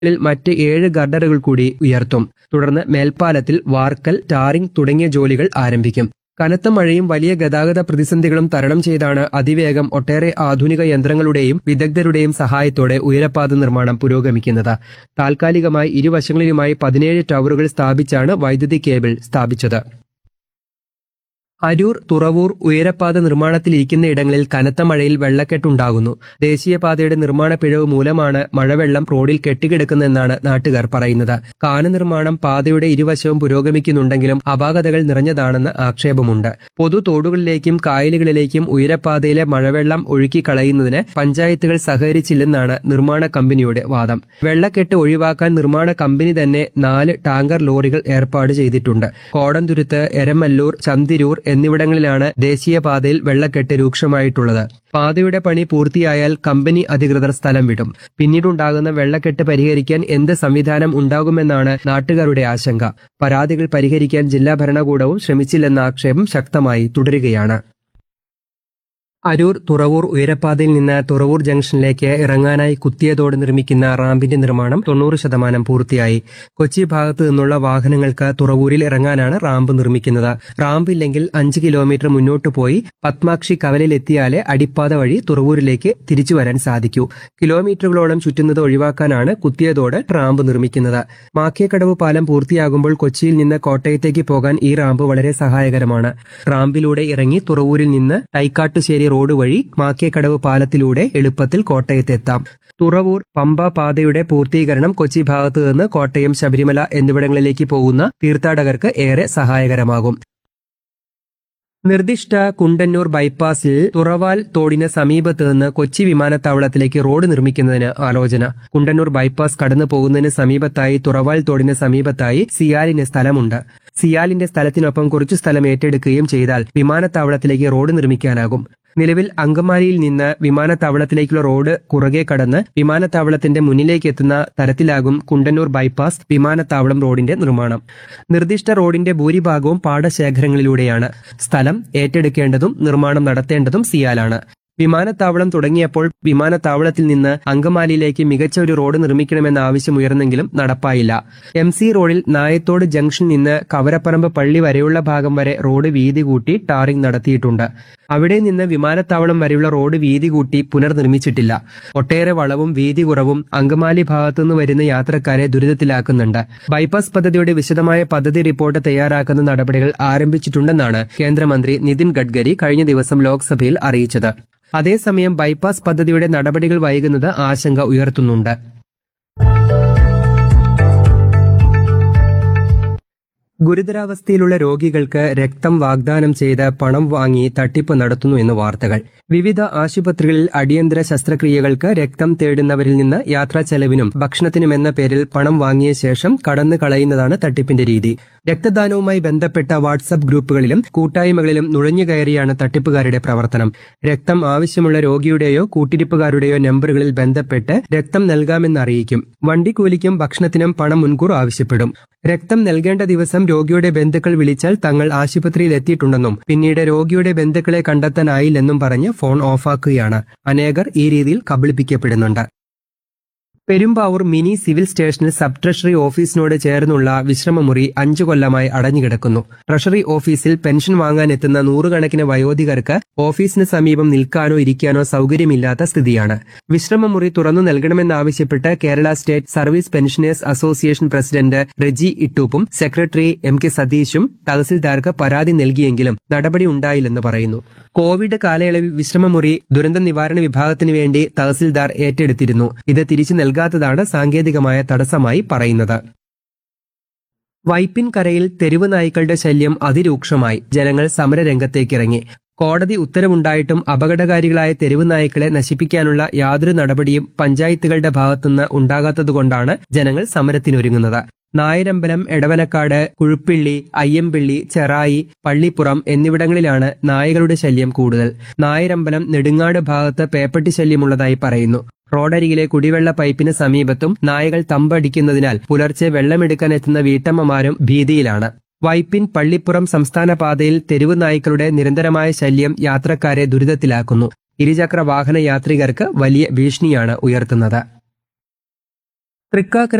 ിൽ മറ്റ് ഏഴ് ഗർഡറുകൾ കൂടി ഉയർത്തും തുടർന്ന് മേൽപ്പാലത്തിൽ വാർക്കൽ ടാറിംഗ് തുടങ്ങിയ ജോലികൾ ആരംഭിക്കും കനത്ത മഴയും വലിയ ഗതാഗത പ്രതിസന്ധികളും തരണം ചെയ്താണ് അതിവേഗം ഒട്ടേറെ ആധുനിക യന്ത്രങ്ങളുടെയും വിദഗ്ധരുടെയും സഹായത്തോടെ ഉയരപ്പാത നിർമ്മാണം പുരോഗമിക്കുന്നത് താൽക്കാലികമായി ഇരുവശങ്ങളിലുമായി പതിനേഴ് ടവറുകൾ സ്ഥാപിച്ചാണ് വൈദ്യുതി കേബിൾ സ്ഥാപിച്ചത് അരൂർ തുറവൂർ ഉയരപ്പാത നിർമ്മാണത്തിലിരിക്കുന്ന ഇടങ്ങളിൽ കനത്ത മഴയിൽ വെള്ളക്കെട്ടുണ്ടാകുന്നു ദേശീയപാതയുടെ നിർമ്മാണ പിഴവ് മൂലമാണ് മഴവെള്ളം റോഡിൽ കെട്ടിക്കിടക്കുന്നതെന്നാണ് നാട്ടുകാർ പറയുന്നത് കാന നിർമ്മാണം പാതയുടെ ഇരുവശവും പുരോഗമിക്കുന്നുണ്ടെങ്കിലും അപാകതകൾ നിറഞ്ഞതാണെന്ന് ആക്ഷേപമുണ്ട് പൊതു തോടുകളിലേക്കും കായലുകളിലേക്കും ഉയരപ്പാതയിലെ മഴവെള്ളം ഒഴുക്കി കളയുന്നതിന് പഞ്ചായത്തുകൾ സഹകരിച്ചില്ലെന്നാണ് നിർമ്മാണ കമ്പനിയുടെ വാദം വെള്ളക്കെട്ട് ഒഴിവാക്കാൻ നിർമ്മാണ കമ്പനി തന്നെ നാല് ടാങ്കർ ലോറികൾ ഏർപ്പാട് ചെയ്തിട്ടുണ്ട് കോടന്തുരുത്ത് എരമല്ലൂർ ചന്തിരൂർ എന്നിവിടങ്ങളിലാണ് ദേശീയപാതയിൽ വെള്ളക്കെട്ട് രൂക്ഷമായിട്ടുള്ളത് പാതയുടെ പണി പൂർത്തിയായാൽ കമ്പനി അധികൃതർ സ്ഥലം വിടും പിന്നീടുണ്ടാകുന്ന വെള്ളക്കെട്ട് പരിഹരിക്കാൻ എന്ത് സംവിധാനം ഉണ്ടാകുമെന്നാണ് നാട്ടുകാരുടെ ആശങ്ക പരാതികൾ പരിഹരിക്കാൻ ജില്ലാ ഭരണകൂടവും ശ്രമിച്ചില്ലെന്ന ആക്ഷേപം ശക്തമായി തുടരുകയാണ് അരൂർ തുറവൂർ ഉയരപ്പാതയിൽ നിന്ന് തുറവൂർ ജംഗ്ഷനിലേക്ക് ഇറങ്ങാനായി കുത്തിയതോട് നിർമ്മിക്കുന്ന റാമ്പിന്റെ നിർമ്മാണം തൊണ്ണൂറ് ശതമാനം പൂർത്തിയായി കൊച്ചി ഭാഗത്തു നിന്നുള്ള വാഹനങ്ങൾക്ക് തുറവൂരിൽ ഇറങ്ങാനാണ് റാമ്പ് നിർമ്മിക്കുന്നത് റാമ്പ് ഇല്ലെങ്കിൽ അഞ്ച് കിലോമീറ്റർ മുന്നോട്ട് പോയി പത്മാക്ഷി കവലയിലെത്തിയാലേ അടിപ്പാത വഴി തുറവൂരിലേക്ക് തിരിച്ചു വരാൻ സാധിക്കൂ കിലോമീറ്ററുകളോളം ചുറ്റുന്നത് ഒഴിവാക്കാനാണ് കുത്തിയതോട് റാമ്പ് നിർമ്മിക്കുന്നത് മാക്കേക്കടവ് പാലം പൂർത്തിയാകുമ്പോൾ കൊച്ചിയിൽ നിന്ന് കോട്ടയത്തേക്ക് പോകാൻ ഈ റാമ്പ് വളരെ സഹായകരമാണ് റാമ്പിലൂടെ ഇറങ്ങി തുറവൂരിൽ നിന്ന് തൈക്കാട്ടുശ്ശേരി റോഡ് വഴി മാക്കേക്കടവ് പാലത്തിലൂടെ എളുപ്പത്തിൽ കോട്ടയത്തെത്താം തുറവൂർ പമ്പ പാതയുടെ പൂർത്തീകരണം കൊച്ചി ഭാഗത്തു നിന്ന് കോട്ടയം ശബരിമല എന്നിവിടങ്ങളിലേക്ക് പോകുന്ന തീർത്ഥാടകർക്ക് ഏറെ സഹായകരമാകും നിർദ്ദിഷ്ട കുണ്ടന്നൂർ ബൈപ്പാസിൽ തുറവാൽ തോടിന് സമീപത്ത് നിന്ന് കൊച്ചി വിമാനത്താവളത്തിലേക്ക് റോഡ് നിർമ്മിക്കുന്നതിന് ആലോചന കുണ്ടന്നൂർ ബൈപ്പാസ് കടന്നു പോകുന്നതിന് സമീപത്തായി തുറവാൽ തോടിന് സമീപത്തായി സിയാലിന് സ്ഥലമുണ്ട് സിയാലിന്റെ സ്ഥലത്തിനൊപ്പം കുറച്ചു സ്ഥലം ഏറ്റെടുക്കുകയും ചെയ്താൽ വിമാനത്താവളത്തിലേക്ക് റോഡ് നിർമ്മിക്കാനാകും നിലവിൽ അങ്കമാലിയിൽ നിന്ന് വിമാനത്താവളത്തിലേക്കുള്ള റോഡ് കുറുകെ കടന്ന് വിമാനത്താവളത്തിന്റെ മുന്നിലേക്ക് എത്തുന്ന തരത്തിലാകും കുണ്ടന്നൂർ ബൈപ്പാസ് വിമാനത്താവളം റോഡിന്റെ നിർമ്മാണം നിർദ്ദിഷ്ട റോഡിന്റെ ഭൂരിഭാഗവും പാടശേഖരങ്ങളിലൂടെയാണ് സ്ഥലം ഏറ്റെടുക്കേണ്ടതും നിർമ്മാണം നടത്തേണ്ടതും സിയാലാണ് വിമാനത്താവളം തുടങ്ങിയപ്പോൾ വിമാനത്താവളത്തിൽ നിന്ന് അങ്കമാലിയിലേക്ക് മികച്ച ഒരു റോഡ് നിർമ്മിക്കണമെന്ന ആവശ്യം ഉയർന്നെങ്കിലും നടപ്പായില്ല എം സി റോഡിൽ നായത്തോട് ജംഗ്ഷനിൽ നിന്ന് കവരപ്പറമ്പ് പള്ളി വരെയുള്ള ഭാഗം വരെ റോഡ് വീതി കൂട്ടി ടാറിംഗ് നടത്തിയിട്ടുണ്ട് അവിടെ നിന്ന് വിമാനത്താവളം വരെയുള്ള റോഡ് വീതി കൂട്ടി പുനർനിർമ്മിച്ചിട്ടില്ല ഒട്ടേറെ വളവും വീതി കുറവും അങ്കമാലി ഭാഗത്തുനിന്ന് വരുന്ന യാത്രക്കാരെ ദുരിതത്തിലാക്കുന്നുണ്ട് ബൈപ്പാസ് പദ്ധതിയുടെ വിശദമായ പദ്ധതി റിപ്പോർട്ട് തയ്യാറാക്കുന്ന നടപടികൾ ആരംഭിച്ചിട്ടുണ്ടെന്നാണ് കേന്ദ്രമന്ത്രി നിതിൻ ഗഡ്കരി കഴിഞ്ഞ ദിവസം ലോക്സഭയിൽ അറിയിച്ചത് അതേസമയം ബൈപ്പാസ് പദ്ധതിയുടെ നടപടികൾ വൈകുന്നത് ആശങ്ക ഉയർത്തുന്നുണ്ട് ഗുരുതരാവസ്ഥയിലുള്ള രോഗികൾക്ക് രക്തം വാഗ്ദാനം ചെയ്ത് പണം വാങ്ങി തട്ടിപ്പ് നടത്തുന്നു എന്ന് വാർത്തകൾ വിവിധ ആശുപത്രികളിൽ അടിയന്തര ശസ്ത്രക്രിയകൾക്ക് രക്തം തേടുന്നവരിൽ നിന്ന് യാത്രാ ചെലവിനും ഭക്ഷണത്തിനുമെന്ന പേരിൽ പണം വാങ്ങിയ ശേഷം കടന്നു കളയുന്നതാണ് തട്ടിപ്പിന്റെ രീതി രക്തദാനവുമായി ബന്ധപ്പെട്ട വാട്സപ്പ് ഗ്രൂപ്പുകളിലും കൂട്ടായ്മകളിലും നുഴഞ്ഞുകയറിയാണ് തട്ടിപ്പുകാരുടെ പ്രവർത്തനം രക്തം ആവശ്യമുള്ള രോഗിയുടെയോ കൂട്ടിരിപ്പുകാരുടെയോ നമ്പറുകളിൽ ബന്ധപ്പെട്ട് രക്തം നൽകാമെന്ന് അറിയിക്കും വണ്ടിക്കൂലിക്കും ഭക്ഷണത്തിനും പണം മുൻകൂർ ആവശ്യപ്പെടും രക്തം നൽകേണ്ട ദിവസം രോഗിയുടെ ബന്ധുക്കൾ വിളിച്ചാൽ തങ്ങൾ ആശുപത്രിയിൽ എത്തിയിട്ടുണ്ടെന്നും പിന്നീട് രോഗിയുടെ ബന്ധുക്കളെ കണ്ടെത്താനായില്ലെന്നും പറഞ്ഞ് ഫോൺ ഓഫാക്കുകയാണ് അനേകർ ഈ രീതിയിൽ കബളിപ്പിക്കപ്പെടുന്നുണ്ട് പെരുമ്പാവൂർ മിനി സിവിൽ സ്റ്റേഷനിൽ സബ് ട്രഷറി ഓഫീസിനോട് ചേർന്നുള്ള വിശ്രമമുറി അഞ്ചു കൊല്ലമായി അടഞ്ഞുകിടക്കുന്നു ട്രഷറി ഓഫീസിൽ പെൻഷൻ വാങ്ങാനെത്തുന്ന നൂറുകണക്കിന് വയോധികർക്ക് ഓഫീസിന് സമീപം നിൽക്കാനോ ഇരിക്കാനോ സൗകര്യമില്ലാത്ത സ്ഥിതിയാണ് വിശ്രമമുറി തുറന്നു നൽകണമെന്നാവശ്യപ്പെട്ട് Kerala state service pensioners association president Reji ഇട്ടൂപ്പും സെക്രട്ടറി എം കെ സതീഷും തഹസിൽദാർക്ക് പരാതി നൽകിയെങ്കിലും നടപടി ഉണ്ടായില്ലെന്ന് പറയുന്നു കോവിഡ് കാലയളവിൽ വിശ്രമമുറി ദുരന്ത നിവാരണ വിഭാഗത്തിന് വേണ്ടി തഹസിൽദാർ ഏറ്റെടുത്തിരുന്നു ഇത് തിരിച്ചു നൽകാത്തതാണ് സാങ്കേതികമായ തടസ്സമായി പറയുന്നത് വൈപ്പിൻ കരയിൽ തെരുവ് നായ്ക്കളുടെ ശല്യം അതിരൂക്ഷമായി ജനങ്ങൾ സമരരംഗത്തേക്കിറങ്ങി കോടതി ഉത്തരവുണ്ടായിട്ടും അപകടകാരികളായ തെരുവ് നായ്ക്കളെ നശിപ്പിക്കാനുള്ള യാതൊരു നടപടിയും പഞ്ചായത്തുകളുടെ ഭാഗത്തുനിന്ന് ഉണ്ടാകാത്തതുകൊണ്ടാണ് ജനങ്ങൾ സമരത്തിനൊരുങ്ങുന്നത് നായരമ്പലം എടവനക്കാട് കുഴുപ്പിള്ളി അയ്യമ്പിള്ളി ചെറായി പള്ളിപ്പുറം എന്നിവിടങ്ങളിലാണ് നായകളുടെ ശല്യം കൂടുതൽ നായരമ്പലം നെടുങ്ങാട് ഭാഗത്ത് പേപ്പട്ടി ശല്യമുള്ളതായി പറയുന്നു റോഡരികിലെ കുടിവെള്ള പൈപ്പിന് സമീപത്തും നായകൾ തമ്പടിക്കുന്നതിനാൽ പുലർച്ചെ വെള്ളമെടുക്കാനെത്തുന്ന വീട്ടമ്മമാരും ഭീതിയിലാണ് വൈപ്പിൻ പള്ളിപ്പുറം സംസ്ഥാന പാതയിൽ തെരുവ് നായ്ക്കളുടെ നിരന്തരമായ ശല്യം യാത്രക്കാരെ ദുരിതത്തിലാക്കുന്നു ഇരുചക്ര വാഹന യാത്രികർക്ക് വലിയ ഭീഷണിയാണ് ഉയർത്തുന്നത് തൃക്കാക്കര